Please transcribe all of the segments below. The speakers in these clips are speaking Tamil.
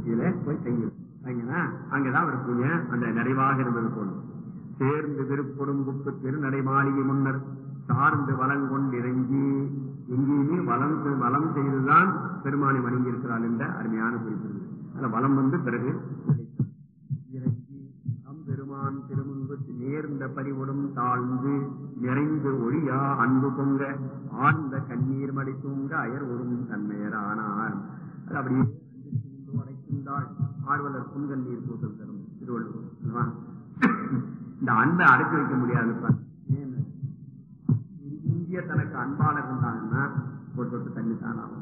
இதுல போய் தங்கி தங்கினா அங்கதான் அவர் பூஜை அந்த நிறைவாக இருந்தது போல சேர்ந்து திருப்பொடும்புக்கு திருநடை மாளிகை முன்னர் சார்ந்து வளம் கொண்டிறங்கி எங்கேயுமே வளம் செ- வளம் செய்துதான் பெருமானை வணங்கி இருக்கிறாள் என்ற அருமையான குறிப்பு இருக்குது. அதுல வளம் வந்து பிறகு இறங்கி நம் பெருமான் திருமுன்பு நேர்ந்த பறிவுடும் தாழ்ந்து நிறைந்து ஒழியா அன்பு பொங்க ஆழ்ந்த கண்ணீர் மடை தூங்க அயர் ஒரும் தன்மையரானார் அது அப்படியே அஞ்சிற்கு முன்பு அடைக்கின்றாள் ஆர்வலர் புன்கண்ணீர் பூசல் தரும் திருவள்ளுவர் அல்லவா? இந்த அன்பை அடக்கி வைக்க முடியாதுப்பா ஏன் இந்திய தனக்கு அன்பாளர் இருந்தாங்கன்னா ஒரு தொட்டு தண்ணி தான் ஆகும்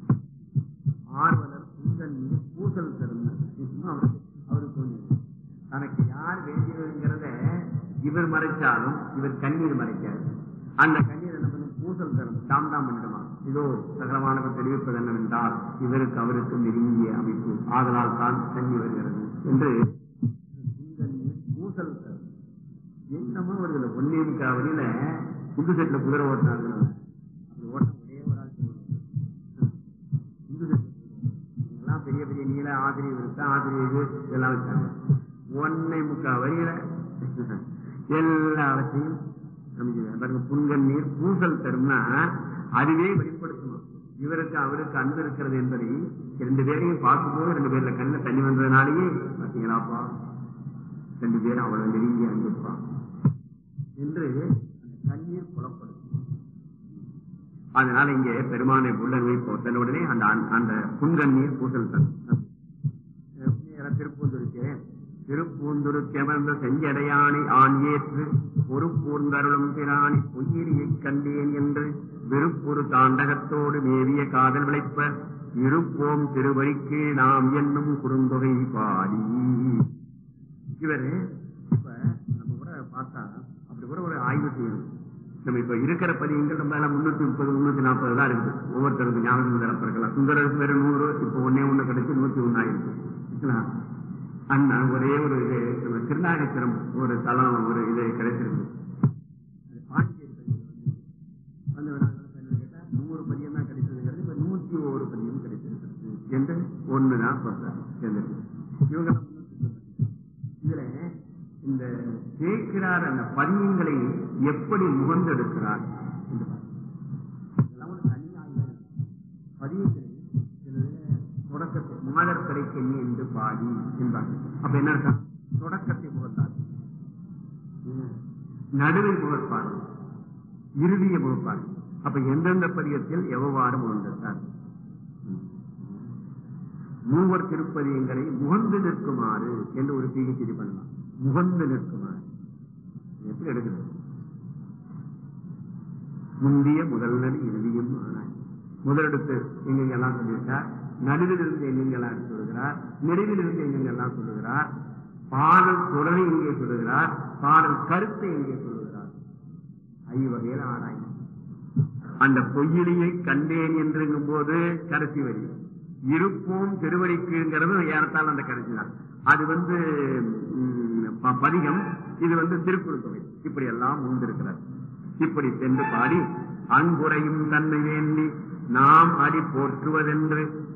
ஆர்வலர் புன்கண்ணீர் பூசல் தரும் அவருக்கு அவருக்கு தோணியது தனக்கு யார் வேண்டியதுங்கிறத இவர் மறைச்சாலும் இவர் கண்ணீர் மறைக்காது அந்த கண்ணீர் என்ன பண்ணும் பூசல் தரும் தாம் தாம் பண்ணிடுமா இதோ சகலமானவர் தெரிவிப்பது என்னவென்றால் இவருக்கு அவருக்கு நெருங்கிய அமைப்பு ஆதலால் தான் தண்ணி வருகிறது என்று புன்கண்ணீர் பூசல் தரும் என்னமோ வருதுல ஒன்னே முக்கா வழியில புது செட்ல குதிரை ஓட்டினாங்க அப்படி ஓட்ட ஒரே ஒரு ஆள் போதும். புது செட்ல எல்லாம் பெரிய பெரிய நீல ஆசிரியர் இருக்கு ஆசிரியர் இதெல்லாம் வச்சாங்க ஒன்னை முக்கா வரியில எல்லாவற்றையும் அமைக்கிறார். பாருங்க புன்கண்ணீர் பூசல் தரும்னா அதுவே வெளிப்படுத்தணும் இவருக்கு அவருக்கு அன்பு இருக்கிறது என்பதை ரெண்டு பேரையும் பார்க்கும்போது ரெண்டு பேர்ல கண்ணில் தண்ணி வந்ததுனாலேயே பாத்தீங்களாப்பா ரெண்டு பேரும் அவ்வளவு நெருங்கி அன்புப்பான் என்று அந்த கண்ணீர் புலப்படும் அதனால இங்கே பெருமானை புள்ளனை போத்தன உடனே அந்த அன்- அந்த புன்கண்ணீர் பூசல் தன் திருப்பூந்துருக்கு திருப்பூந்துருக்கெமர்ந்த செஞ்சடையானை ஆண் ஏற்று பொறுப்பூர்ந்தருளும் பிராணி பொய்யிரியை கண்டேன் என்று விருப்பொரு தாண்டகத்தோடு மேவிய காதல் விளைப்ப இருப்போம் திருவழிக்கு நாம் என்னும் குறுந்தொகை பாடி இவரு இப்ப நம்ம கூட பார்த்தா அப்படி கூட ஒரு ஆய்வு செய்யணும் நம்ம இப்ப இருக்கிற பதியங்கள் நம்ம எல்லாம் முன்னூத்தி முப்பது முன்னூத்தி நாற்பது தான் இருக்குது ஒவ்வொருத்தருக்கு ஞாபகம் தரப்பிருக்கலாம் சுந்தரருக்கு வேற நூறு இப்ப ஒன்னே ஒண்ணு கிடைச்சு நூத்தி ஒண்ணு ஆயிருக்கு சரிங்களா? அண்ணா ஒரே ஒரு இது நம்ம திருநாகேஸ்வரம் ஒரு தலம் ஒரு இது கிடைச்சிருக்கு அது பாண்டிச்சேரி பதியம் வந்து வந்து வேணா கேட்டா நூறு பதியம் தான் கிடைச்சதுங்கிறது இப்ப நூத்தி ஒரு பதியம் கிடைச்சிருக்கு என்று ஒண்ணுதான் சொல்றாங்க சேர்ந்திருக்கு. இவங்க எல்லாம் முன்னூத்தி முப்பது. இதுல இந்த கேட்கிறார் அந்த பதியங்களை எப்படி முகந்தெடுக்கிறார் என்று பாருங்க. இதெல்லாம் ஒரு தனி ஆய்வு. பதியங்களை சிலதுல தொடக்கத்தை மாதர் கடைக்கண்ணி என்று பாடி என்பாங்க அப்ப என்ன அர்த்தம் தொடக்கத்தை முகத்தார் நடுவில் முகப்பார் இறுதிய முகப்பார் அப்ப எந்தெந்த பதியத்தில் எவ்வாறு முகந்திருக்கார் மூவர் திருப்பதியங்களை முகந்து நிற்குமாறு என்று ஒரு பிஹெச்டி பண்ணலாம் முகந்து நிற்குமாறு எப்படி எடுக்கிறது முந்திய முதல்வர் இறுதியும் ஆனாய் முதலெடுத்து எங்கெங்கெல்லாம் சொல்லியிருக்கார் நடுவில் இருந்து எங்கெங்கெல்லாம் எடுத்து சொல்லுகிறார் நெடுவில் இருந்து எங்கெங்கெல்லாம் சொல்லுகிறார் பாடல் தொடரை எங்கே சொல்லுகிறார் பாடல் கருத்தை எங்கே சொல்லுகிறார் ஐவகையில் ஆராய் அந்த பொய்யிலியை கண்டேன் என்றுங்கும் போது கடைசி வரி இருப்போம் திருவடிக்குங்கிறது ஏறத்தால் அந்த கடைசி தான் அது வந்து ம், ப- பதிகம் இது வந்து திருக்குறள் இப்படி எல்லாம் உண்டிருக்கிறார் இப்படி சென்று பாடி அன்புரையும் தன்னை வேண்டி நாம் அடி போற்றுவதென்று